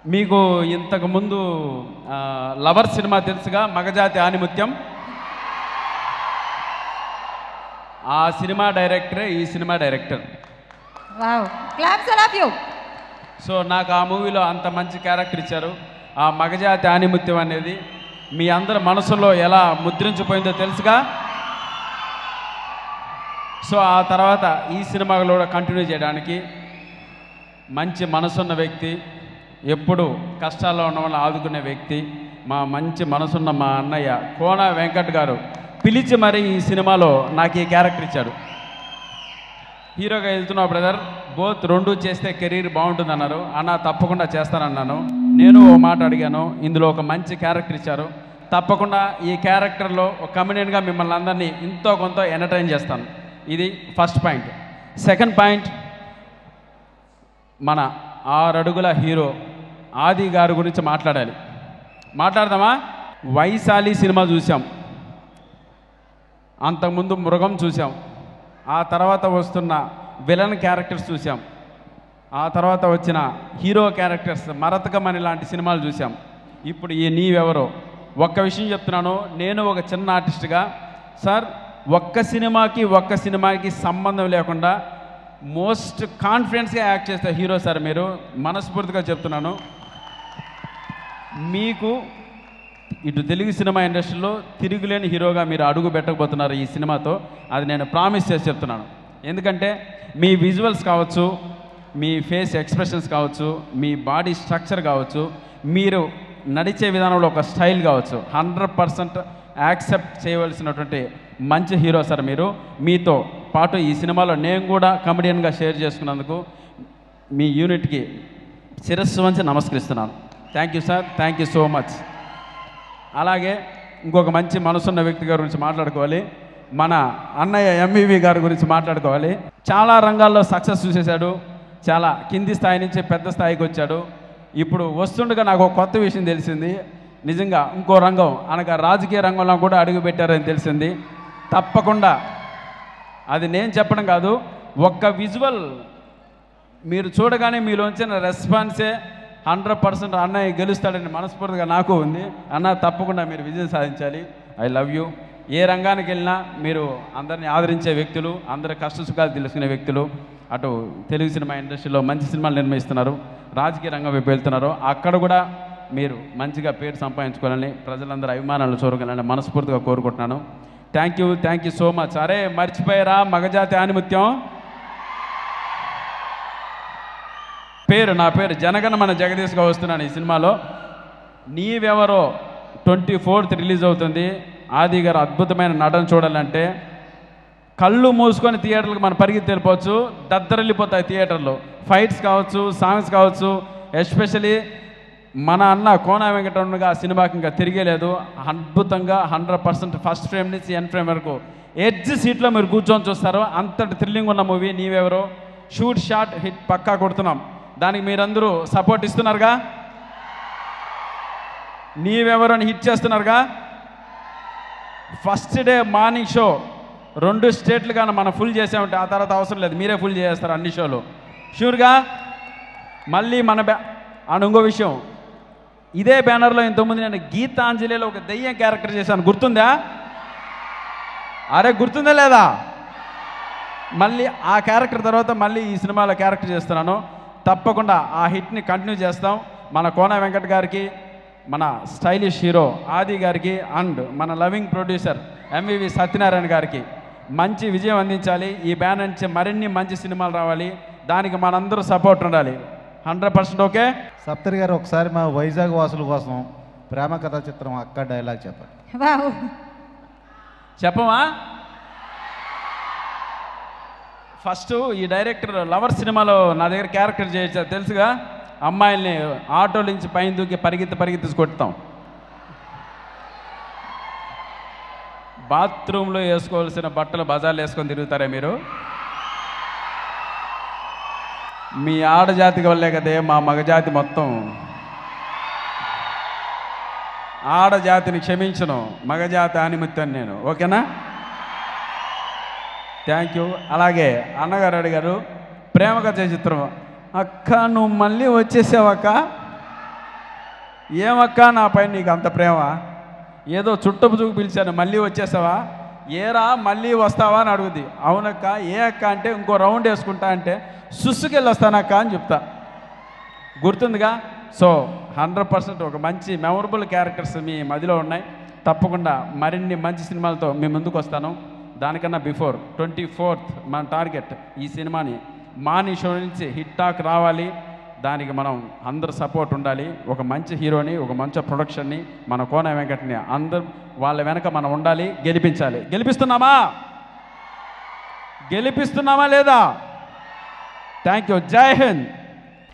మీకు ఇంతకు ముందు ఆ, లవర్ సినిమా తెలుసుగా మగజాతి ఆనిముత్యం ఆ సినిమా డైరెక్టరే ఈ సినిమా director wow claps all of you so నాకు ఆ మూవీలో అంత మంచి క్యారెక్టర్ ఇచ్చారు ఆ మగజాతి ఆనిముత్యం అనేది మీ అందరి మనసులో ఎలా ముద్రించిపోయిందో తెలుసుగా సో ఆ తర్వాత ఈ సినిమాలో కూడా కంటిన్యూ చేయడానికి మంచి మనసున్న వ్యక్తి ఎప్పుడు కష్టాల్లో ఉన్న వాళ్ళని ఆదుకునే వ్యక్తి మా మంచి మనసున్న మా అన్నయ్య కోన వెంకట్ గారు పిలిచి మరి ఈ సినిమాలో నాకు ఈ క్యారెక్టర్ ఇచ్చాడు హీరోగా వెళ్తున్నావు బ్రదర్ బోత్ రెండు చేస్తే కెరీర్ బాగుంటుంది అన్నారు అన్న తప్పకుండా చేస్తానన్నాను నేను ఓ మాట అడిగాను ఇందులో ఒక మంచి క్యారెక్టర్ ఇచ్చారు తప్పకుండా ఈ క్యారెక్టర్లో ఒక కమెడియన్గా మిమ్మల్ని అందరినీ ఎంతో కొంత ఎంటర్టైన్ చేస్తాను ఇది ఫస్ట్ పాయింట్ సెకండ్ పాయింట్ మన ఆరడుగుల హీరో ఆది గారి గురించి మాట్లాడాలి మాట్లాడదామా వైశాలి సినిమా చూసాం అంతకుముందు మృగం చూసాం ఆ తర్వాత వస్తున్న విలన్ క్యారెక్టర్స్ చూసాం ఆ తర్వాత వచ్చిన హీరో క్యారెక్టర్స్ మరతకమని లాంటి సినిమాలు చూసాం ఇప్పుడు ఈ నీవెవరో ఒక్క విషయం చెప్తున్నాను నేను ఒక చిన్న ఆర్టిస్ట్గా సార్ ఒక్క సినిమాకి ఒక్క సినిమాకి సంబంధం లేకుండా మోస్ట్ కాన్ఫిడెన్స్గా యాక్ట్ చేస్తే హీరో సార్ మీరు మనస్ఫూర్తిగా చెప్తున్నాను మీకు ఇటు తెలుగు సినిమా ఇండస్ట్రీలో తిరుగులేని హీరోగా మీరు అడుగు పెట్టకపోతున్నారు ఈ సినిమాతో అది నేను ప్రామిస్ చేసి చెప్తున్నాను ఎందుకంటే మీ విజువల్స్ కావచ్చు మీ ఫేస్ ఎక్స్ప్రెషన్స్ కావచ్చు మీ బాడీ స్ట్రక్చర్ కావచ్చు మీరు నడిచే విధానంలో ఒక స్టైల్ కావచ్చు హండ్రెడ్ పర్సెంట్ యాక్సెప్ట్ చేయవలసినటువంటి మంచి హీరో సార్ మీరు మీతో పాటు ఈ సినిమాలో నేను కూడా కమెడియన్గా షేర్ చేసుకున్నందుకు మీ యూనిట్కి శిరస్సు వంచి నమస్కరిస్తున్నాను thank you sir thank you so much అలాగే ఇంకొక మంచి మనసున్న వ్యక్తి గారి గురించి మాట్లాడుకోవాలి మన అన్నయ్య ఎంవివి గారి గురించి మాట్లాడుకోవాలి చాలా రంగాల్లో సక్సెస్ చూసేశాడు చాలా కింది స్థాయి నుంచి పెద్ద స్థాయికి వచ్చాడు ఇప్పుడు వస్తుండగా నాకు ఒక కొత్త విషయం తెలిసింది నిజంగా ఇంకో రంగం అనగా రాజకీయ రంగంలో కూడా అడుగు పెట్టారని తెలిసింది తప్పకుండా అది నేను చెప్పడం కాదు ఒక్క విజువల్ మీరు చూడగానే మీలో వచ్చిన రెస్పాన్సే హండ్రెడ్ పర్సెంట్ అన్నయ్య గెలుస్తాడని మనస్ఫూర్తిగా నాకు ఉంది అన్న తప్పకుండా మీరు విజయం సాధించాలి ఐ లవ్ యూ ఏ రంగానికి వెళ్ళినా మీరు అందరిని ఆదరించే వ్యక్తులు అందరి కష్ట సుఖాలు తెలుసుకునే వ్యక్తులు అటు తెలుగు సినిమా ఇండస్ట్రీలో మంచి సినిమాలు నిర్మిస్తున్నారు రాజకీయ రంగం వైపు వెళ్తున్నారు అక్కడ కూడా మీరు మంచిగా పేరు సంపాదించుకోవాలని ప్రజలందరూ అభిమానాలు చూరగలని మనస్ఫూర్తిగా కోరుకుంటున్నాను thank you thank you so much అరే మర్చిపోయారా మగజాతి ఆనిముత్యం పేరు నా పేరు జనగణమన జగదీష్గా వస్తున్నాను ఈ సినిమాలో నీవెవరో ట్వంటీ ఫోర్త్ రిలీజ్ అవుతుంది ఆది గారు అద్భుతమైన నటన చూడాలంటే కళ్ళు మూసుకొని థియేటర్లకు మనం పరిగెత్తి వెళ్ళిపోవచ్చు దద్దరిల్లిపోతాయి థియేటర్లో ఫైట్స్ కావచ్చు సాంగ్స్ కావచ్చు ఎస్పెషలీ మన అన్న కోన వెంకటరమణగా ఆ సినిమాకి ఇంకా తిరిగేలేదు అద్భుతంగా హండ్రెడ్ పర్సెంట్ ఫస్ట్ ఫ్రేమ్ నుంచి ఎన్ ఫ్రేమ్ వరకు ఎడ్జ్ సీట్లో మీరు కూర్చొని చూస్తారు అంతటి థ్రిల్లింగ్ ఉన్న movie Neevevaro shoot shot hit పక్కా కొడుతున్నాం దానికి మీరందరూ సపోర్ట్ ఇస్తున్నారుగా నీవెవరో అని హిట్ చేస్తున్నారుగా ఫస్ట్ డే మార్నింగ్ షో రెండు స్టేట్లు కానీ మనం ఫుల్ చేసామంటే ఆ తర్వాత అవసరం లేదు మీరే ఫుల్ చేస్తారు అన్ని షోలు షూర్గా మళ్ళీ మన బ్యా అండ్ ఇంకో విషయం ఇదే బ్యానర్లో ఇంతకుముందు నేను గీతాంజలిలో ఒక దెయ్యం క్యారెక్టర్ చేశాను గుర్తుందా అరే గుర్తుందా లేదా మళ్ళీ ఆ క్యారెక్టర్ తర్వాత మళ్ళీ ఈ సినిమాలో క్యారెక్టర్ చేస్తున్నాను తప్పకుండా ఆ హిట్ని కంటిన్యూ చేస్తాం మన కోన వెంకట్ గారికి మన స్టైలిష్ హీరో ఆది గారికి అండ్ మన లవింగ్ ప్రొడ్యూసర్ ఎంవివి సత్యనారాయణ గారికి మంచి విజయం అందించాలి ఈ బ్యానర్ నుంచి మరిన్ని మంచి సినిమాలు రావాలి దానికి మనందరూ సపోర్ట్ ఉండాలి హండ్రెడ్ పర్సెంట్ ఓకే సప్తరి గారు ఒకసారి మా వైజాగ్ వాసుల కోసం ప్రేమ కథా చిత్రం అక్క డైలాగ్ చెప్పండి వావ్ చెప్పమా ఫస్ట్ ఈ డైరెక్టర్ లవర్ సినిమాలో నా దగ్గర క్యారెక్టర్ చేయొచ్చు తెలుసుగా అమ్మాయిల్ని ఆటోల నుంచి పైన దూకి పరిగెత్తి పరిగెత్తి కొడతాం బాత్రూంలో వేసుకోవాల్సిన బట్టలు బజార్లు వేసుకొని తిరుగుతారా మీరు మీ ఆడజాతికి వల్లే కదే మా మగజాతి మొత్తం ఆడజాతిని క్షమించను మగజాతి ఆనిమిత్తం నేను ఓకేనా థ్యాంక్ యూ అలాగే అన్నగారు అడిగారు ప్రేమ కథ చిత్రం అక్క నువ్వు మళ్ళీ వచ్చేసావక్క ఏమక్క నా పైన నీకు అంత ప్రేమ ఏదో చుట్టపు చూపు పిలిచాను మళ్ళీ వచ్చేసావా ఏరా మళ్ళీ వస్తావా అని అడుగుద్ది అవునక్క ఏ అక్క అంటే ఇంకో రౌండ్ వేసుకుంటా అంటే సుస్సుకెళ్ళి వస్తానక్క అని చెప్తా గుర్తుందిగా సో హండ్రెడ్ పర్సెంట్ ఒక మంచి మెమొరబుల్ క్యారెక్టర్స్ మీ మదిలో ఉన్నాయి తప్పకుండా మరిన్ని మంచి సినిమాలతో మీ ముందుకు వస్తాను దానికన్నా బిఫోర్ ట్వంటీ ఫోర్త్ మన టార్గెట్ ఈ సినిమాని మాని షో నుంచి హిట్ టాక్ రావాలి దానికి మనం అందరు సపోర్ట్ ఉండాలి ఒక మంచి హీరోని ఒక మంచి ప్రొడక్షన్ని మన కోన వెంకట్ని అందరు వాళ్ళ వెనక మనం ఉండాలి గెలిపించాలి గెలిపిస్తున్నామా గెలిపిస్తున్నామా లేదా థ్యాంక్ యూ జై హింద్